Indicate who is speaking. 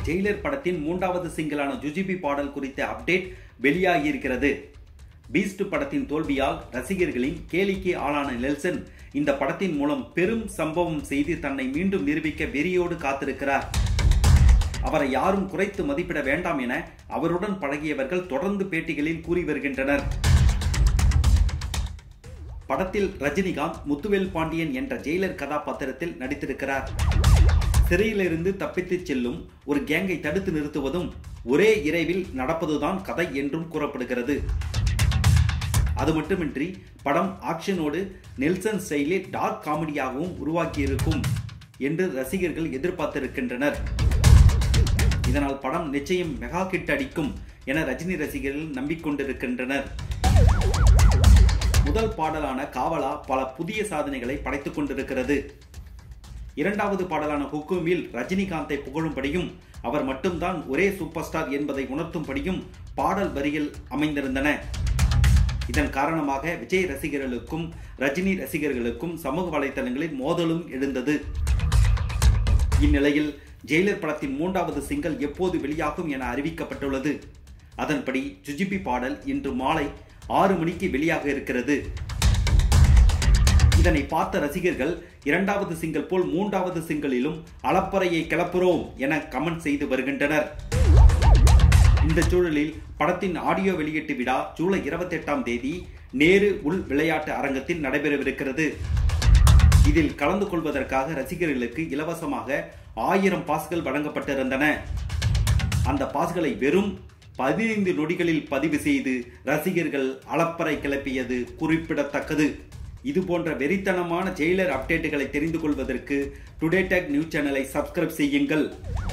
Speaker 1: Jailer படத்தின் மூன்றாவது சிங்கிளான ஜுஜிபி பாடல் குறித்த அப்டேட் வெளியாகியிருக்கிறது பீஸ்ட் படத்தின் தோல்வியால் ரசிகர்களின் கேலிக்கு ஆளான நெல்சன் இந்த படத்தின் மூலம் பெரும் சம்பவம் செய்து தன்னை மீண்டும் நிரூபிக்க வெறியோடு காத்திருக்கிறார் அவரை யாரும் குறைத்து மதிப்பிட வேண்டாம் என அவருடன் பழகியவர்கள் தொடர்ந்து பேட்டிகளில் கூறி வருகின்றனர் படத்தில் ரஜினிகாந்த் முத்துவேல் பாண்டியன் என்ற ஜெயிலர் கதாபாத்திரத்தில் நடித்திருக்கிறார் சிறையிலிருந்து தப்பித்துச் செல்லும் ஒரு கேங்கை தடுத்து நிறுத்துவதும் ஒரே இரவில் நடப்பதுதான் கதை என்றும் கூறப்படுகிறது அது மட்டுமின்றி படம் ஆக்ஷனோடு நெல்சன் ஸ்டைலில் டார்க் காமெடியாகவும் உருவாக்கியிருக்கும் என்று ரசிகர்கள் எதிர்பார்த்திருக்கின்றனர் இதனால் படம் நிச்சயம் மெகா கிட் அடிக்கும் என ரஜினி ரசிகர்கள் நம்பிக்கொண்டிருக்கின்றனர் முதல் பாடலான காவலா பல புதிய சாதனைகளை படைத்துக் கொண்டிருக்கிறது இரண்டாவது பாடலான ஹுக்குமில் ரஜினிகாந்தை புகழும்படியும் அவர் மட்டும்தான் ஒரே சூப்பர் ஸ்டார் என்பதை உணர்த்தும்படியும் பாடல் வரிகள் அமைந்திருந்தன இதன் காரணமாக விஜய் ரசிகர்களுக்கும் ரஜினி ரசிகர்களுக்கும் சமூக வலைதளங்களில் மோதலும் எழுந்தது இந்நிலையில் ஜெயிலர் படத்தின் மூன்றாவது சிங்கல் எப்போது வெளியாகும் என அறிவிக்கப்பட்டுள்ளது அதன்படி ஜுஜிபி பாடல் இன்று மாலை ஆறு மணிக்கு வெளியாக இருக்கிறது இதனை பார்த்த ரசிகர்கள் இரண்டாவது சிங்கல் போல் மூன்றாவது சிங்கலிலும் அளப்பறையை கிளப்புறோம் என கமெண்ட் செய்து வருகின்றனர் இந்த சூழலில் படத்தின் ஆடியோ வெளியீட்டு விழா ஜூலை இருபத்தி எட்டாம் தேதி நேரு உள் விளையாட்டு அரங்கத்தில் நடைபெறவிருக்கிறது இதில் கலந்து கொள்வதற்காக ரசிகர்களுக்கு இலவசமாக ஆயிரம் பாஸ்கள் வழங்கப்பட்டிருந்தன அந்த பாஸ்களை வெறும் பதினைந்து நொடிகளில் பதிவு செய்து ரசிகர்கள் அளப்பறை கிளப்பியது குறிப்பிடத்தக்கது இது போன்ற வெறித்தனமான ஜெயிலர் அப்டேட்டுகளை தெரிந்து கொள்வதற்கு டுடே டெக் நியூஸ் சேனலை சப்ஸ்கிரைப் செய்யுங்கள்